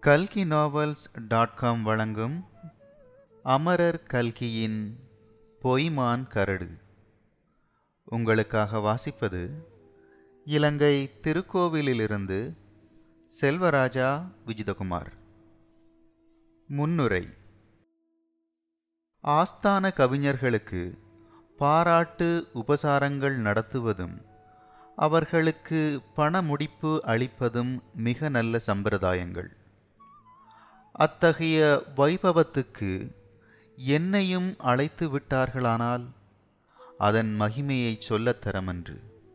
கல்கி novels dot com வழங்கும் அமரர் கல்கியின் பொய்மான் கரடு உங்களுக்காக வாசிப்பது இலங்கை திருக்கோவிலிலிருந்து செல்வராஜா விஜிதகுமார் முன்னுரை ஆஸ்தான கவிஞர்களுக்கு பாராட்டு உபசாரங்கள் நடத்துவதும் அவர்களுக்கு பண முடிப்பு அளிப்பதும் மிக நல்ல சம்பிரதாயங்கள் அத்தகைய வைபவத்துக்கு என்னையும் அழைத்து விட்டார்களானால் அதன் மகிமையை சொல்லத் தரமன்று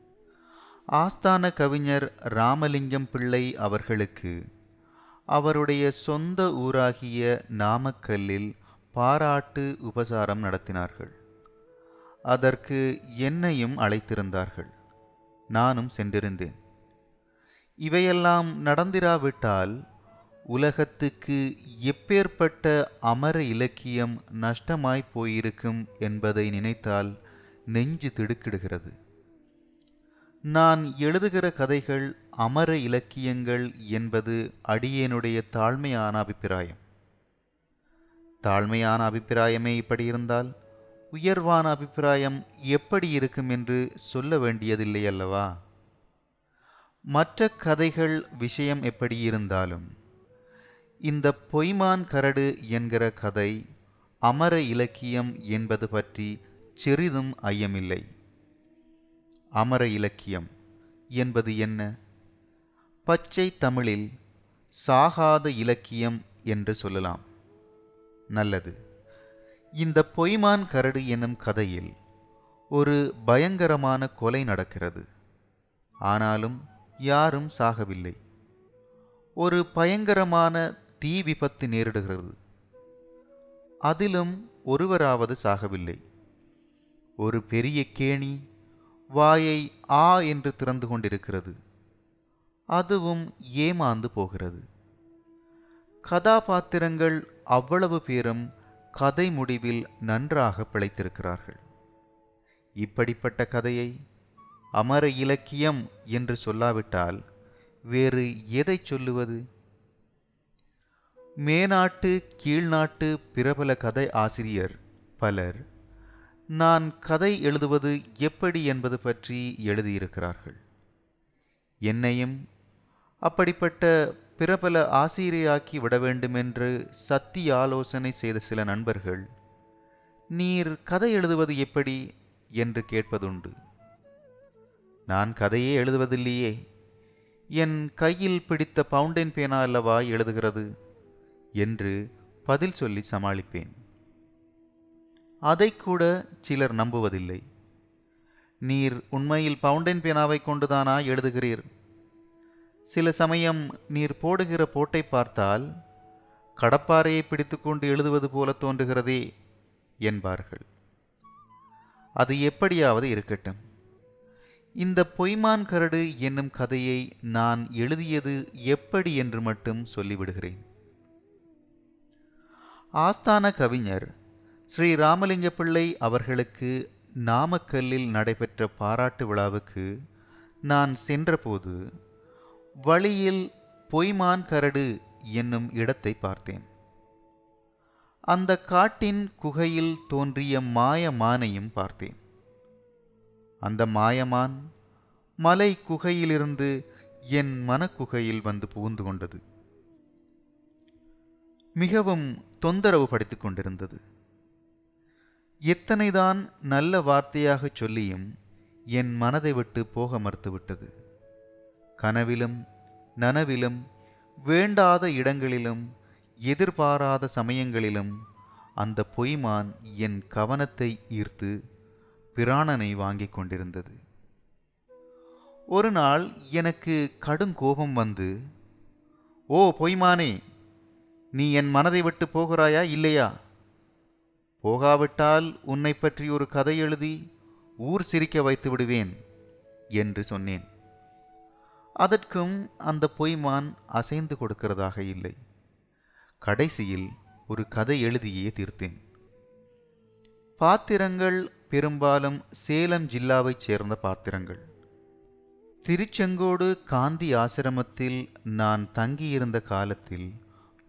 ஆஸ்தான கவிஞர் ராமலிங்கம் பிள்ளை அவர்களுக்கு அவருடைய சொந்த ஊராகிய நாமக்கல்லில் பாராட்டு உபசாரம் நடத்தினார்கள் அதற்கு என்னையும் அழைத்திருந்தார்கள் நானும் சென்றிருந்தேன் இவையெல்லாம் நடந்திராவிட்டால் உலகத்துக்கு எப்பேற்பட்ட அமர இலக்கியம் நஷ்டமாய் போயிருக்கும் என்பதை நினைத்தால் நெஞ்சு திடுக்கிடுகிறது நான் எழுதுகிற கதைகள் அமர இலக்கியங்கள் என்பது அடியேனுடைய தாழ்மையான அபிப்பிராயம் தாழ்மையான அபிப்பிராயமே இப்படி இருந்தால் உயர்வான அபிப்பிராயம் எப்படி இருக்கும் என்று சொல்ல வேண்டியதில்லை அல்லவா மற்ற கதைகள் விஷயம் எப்படி இருந்தாலும் இந்த பொய்மான் கரடு என்கிற கதை அமர இலக்கியம் என்பது பற்றி சிறிதும் ஐயமில்லை அமர இலக்கியம் என்பது என்ன பச்சை தமிழில் சாகாத இலக்கியம் என்று சொல்லலாம் நல்லது இந்த பொய்மான் கரடு என்னும் கதையில் ஒரு பயங்கரமான கொலை நடக்கிறது ஆனாலும் யாரும் சாகவில்லை ஒரு பயங்கரமான தீ விபத்து நேரிடுகிறது அதிலும் ஒருவராவது சாகவில்லை ஒரு பெரிய கேணி வாயை ஆ என்று திறந்து கொண்டிருக்கிறது அதுவும் ஏமாந்து போகிறது கதாபாத்திரங்கள் அவ்வளவு பேரும் கதை முடிவில் நன்றாக பிழைத்திருக்கிறார்கள் இப்படிப்பட்ட கதையை அமர இலக்கியம் என்று சொல்லாவிட்டால் வேறு எதை சொல்லுவது மேநாட்டு கீழ்நாட்டு பிரபல கதை ஆசிரியர் பலர் நான் கதை எழுதுவது எப்படி என்பது பற்றி எழுதியிருக்கிறார்கள் என்னையும் அப்படிப்பட்ட பிரபல ஆசிரியராக்கி விட வேண்டுமென்று சத்தி ஆலோசனை செய்த சில நண்பர்கள் நீர் கதை எழுதுவது எப்படி என்று கேட்பதுண்டு நான் கதையே எழுதுவதில்லையே என் கையில் பிடித்த பவுண்டைன் பேனா அல்லவா எழுதுகிறது என்று பதில் சொல்லி சமாளிப்பேன் அதை கூட சிலர் நம்புவதில்லை நீர் உண்மையில் பவுண்டைன் பேனாவை கொண்டுதானா எழுதுகிறீர் சில சமயம் நீர் போடுகிற போட்டை பார்த்தால் கடப்பாறையை பிடித்துக்கொண்டு எழுதுவது போல தோன்றுகிறதே என்பார்கள் அது எப்படியாவது இருக்கட்டும் இந்த பொய்மான் கரடு என்னும் கதையை நான் எழுதியது எப்படி என்று மட்டும் சொல்லிவிடுகிறேன் ஆஸ்தான கவிஞர் ஸ்ரீ ராமலிங்க பிள்ளை அவர்களுக்கு நாமக்கல்லில் நடைபெற்ற பாராட்டு விழாவுக்கு நான் சென்றபோது வழியில் பொய்மான் கரடு என்னும் இடத்தை பார்த்தேன் அந்த காட்டின் குகையில் தோன்றிய மாயமானையும் பார்த்தேன் அந்த மாயமான் மலை குகையிலிருந்து என் மனக்குகையில் வந்து புகுந்து கொண்டது மிகவும் தொந்தரவு படுத்திக் கொண்டிருந்தது எத்தனைதான் நல்ல வார்த்தையாக சொல்லியும் என் மனதை விட்டு போக மறுத்துவிட்டது கனவிலும் நனவிலும் வேண்டாத இடங்களிலும் எதிர்பாராத சமயங்களிலும் அந்த பொய்மான் என் கவனத்தை ஈர்த்து பிராணனை வாங்கிக் கொண்டிருந்தது ஒரு நாள் எனக்கு கடும் கோபம் வந்து ஓ பொய்மானே நீ என் மனதை விட்டு போகிறாயா இல்லையா போகாவிட்டால் உன்னை பற்றி ஒரு கதை எழுதி ஊர் சிரிக்க வைத்து விடுவேன் என்று சொன்னேன் அதற்கும் அந்த பொய்மான் அசைந்து கொடுக்கிறதாக இல்லை கடைசியில் ஒரு கதை எழுதியே தீர்த்தேன் பாத்திரங்கள் பெரும்பாலும் சேலம் ஜில்லாவைச் சேர்ந்த பாத்திரங்கள் திருச்செங்கோடு காந்தி ஆசிரமத்தில் நான் தங்கியிருந்த காலத்தில்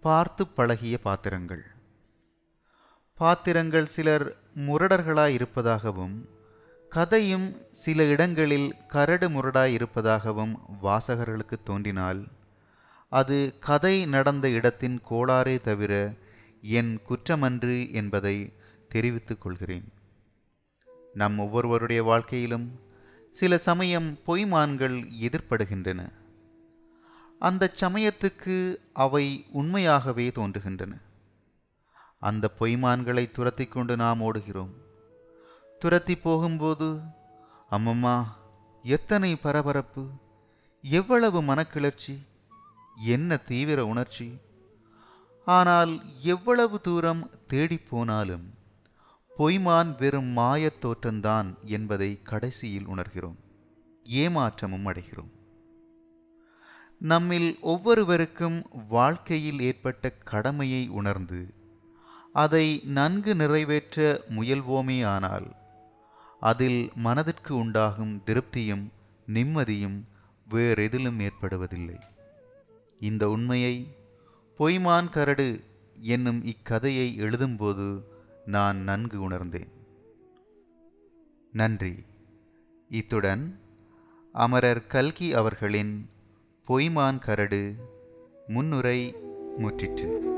பார்த்து பழகிய பாத்திரங்கள் பாத்திரங்கள் சிலர் முரடர்களாய் இருப்பதாகவும் கதையும் சில இடங்களில் கரடு முரடாய் இருப்பதாகவும் வாசகர்களுக்கு தோன்றினால் அது கதை நடந்த இடத்தின் கோளாறே தவிர என் குற்றமன்று என்பதை தெரிவித்துக் கொள்கிறேன் நம் ஒவ்வொருவருடைய வாழ்க்கையிலும் சில சமயம் பொய்மான்கள் எதிர்ப்படுகின்றன அந்த சமயத்துக்கு அவை உண்மையாகவே தோன்றுகின்றன அந்த பொய்மான்களை துரத்தி கொண்டு நாம் ஓடுகிறோம் துரத்தி போகும்போது அம்மம்மா எத்தனை பரபரப்பு எவ்வளவு மனக்கிளர்ச்சி என்ன தீவிர உணர்ச்சி ஆனால் எவ்வளவு தூரம் தேடிப் போனாலும் பொய்மான் வெறும் மாயத் தோற்றம்தான் என்பதை கடைசியில் உணர்கிறோம் ஏமாற்றமும் அடைகிறோம் நம்மில் ஒவ்வொருவருக்கும் வாழ்க்கையில் ஏற்பட்ட கடமையை உணர்ந்து அதை நன்கு நிறைவேற்ற முயல்வோமே ஆனால் அதில் மனதிற்கு உண்டாகும் திருப்தியும் நிம்மதியும் வேறெதிலும் ஏற்படுவதில்லை இந்த உண்மையை பொய்மான் கரடு என்னும் இக்கதையை எழுதும்போது நான் நன்கு உணர்ந்தேன் நன்றி இத்துடன் அமரர் கல்கி அவர்களின் பொய்மான் கரடு முன்னுரை முற்றிற்று